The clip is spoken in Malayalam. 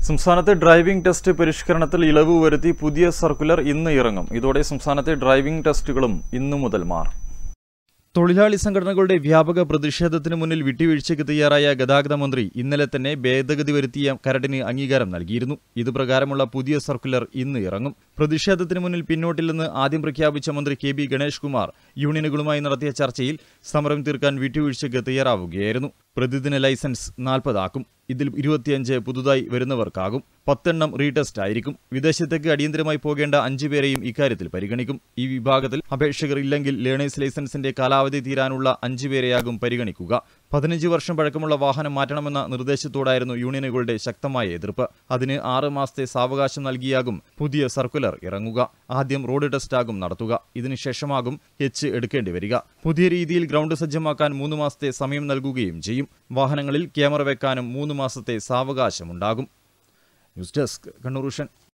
സംസ്ഥാനത്തെ ഡ്രൈവിംഗ് ടെസ്റ്റ് പരിഷ്കരണത്തിൽ ഇളവ് വരുത്തി പുതിയ സർക്കുലർ ഇന്ന് ഇറങ്ങും ഇതോടെ സംസ്ഥാനത്തെ ഡ്രൈവിംഗ് ടെസ്റ്റുകളും ഇന്നു മുതൽ മാറും തൊഴിലാളി സംഘടനകളുടെ വ്യാപക പ്രതിഷേധത്തിന് മുന്നിൽ വിട്ടുവീഴ്ചയ്ക്ക് തയ്യാറായ ഗതാഗത മന്ത്രി ഇന്നലെ തന്നെ ഭേദഗതി വരുത്തിയ കരടിന് അംഗീകാരം നൽകിയിരുന്നു ഇത് പ്രകാരമുള്ള പുതിയ സർക്കുലർ ഇന്ന് ഇറങ്ങും പ്രതിഷേധത്തിന് മുന്നിൽ പിന്നോട്ടില്ലെന്ന് ആദ്യം പ്രഖ്യാപിച്ച മന്ത്രി കെ ബി ഗണേഷ് കുമാർ യൂണിയനുകളുമായി നടത്തിയ ചർച്ചയിൽ സമരം തീർക്കാൻ വിട്ടുവീഴ്ചയ്ക്ക് തയ്യാറാവുകയായിരുന്നു പ്രതിദിന ലൈസൻസ് നാൽപ്പതാക്കും ഇതിൽ ഇരുപത്തിയഞ്ച് പുതുതായി വരുന്നവർക്കാകും പത്തെണ്ണം റീടെസ്റ്റ് ആയിരിക്കും വിദേശത്തേക്ക് അടിയന്തരമായി പോകേണ്ട അഞ്ചു പേരെയും ഇക്കാര്യത്തിൽ പരിഗണിക്കും ഈ വിഭാഗത്തിൽ അപേക്ഷകർ ഇല്ലെങ്കിൽ ലേണേഴ്സ് ലൈസൻസിന്റെ കാലാവധി തീരാനുള്ള അഞ്ചു പേരെയാകും പരിഗണിക്കുക പതിനഞ്ച് വർഷം പഴക്കമുള്ള വാഹനം മാറ്റണമെന്ന നിർദ്ദേശത്തോടായിരുന്നു യൂണിയനുകളുടെ ശക്തമായ എതിർപ്പ് അതിന് ആറ് മാസത്തെ സാവകാശം നൽകിയാകും പുതിയ സർക്കുലർ ഇറങ്ങുക ആദ്യം റോഡ് ടെസ്റ്റാകും നടത്തുക ഇതിനുശേഷമാകും എച്ച് എടുക്കേണ്ടി വരിക പുതിയ രീതിയിൽ ഗ്രൗണ്ട് സജ്ജമാക്കാൻ മൂന്ന് മാസത്തെ സമയം നൽകുകയും ചെയ്യും വാഹനങ്ങളിൽ ക്യാമറ വെക്കാനും മൂന്ന് മാസത്തെ സാവകാശമുണ്ടാകും ന്യൂസ് ഡെസ്ക് കണ്ണൂർ വിഷൻ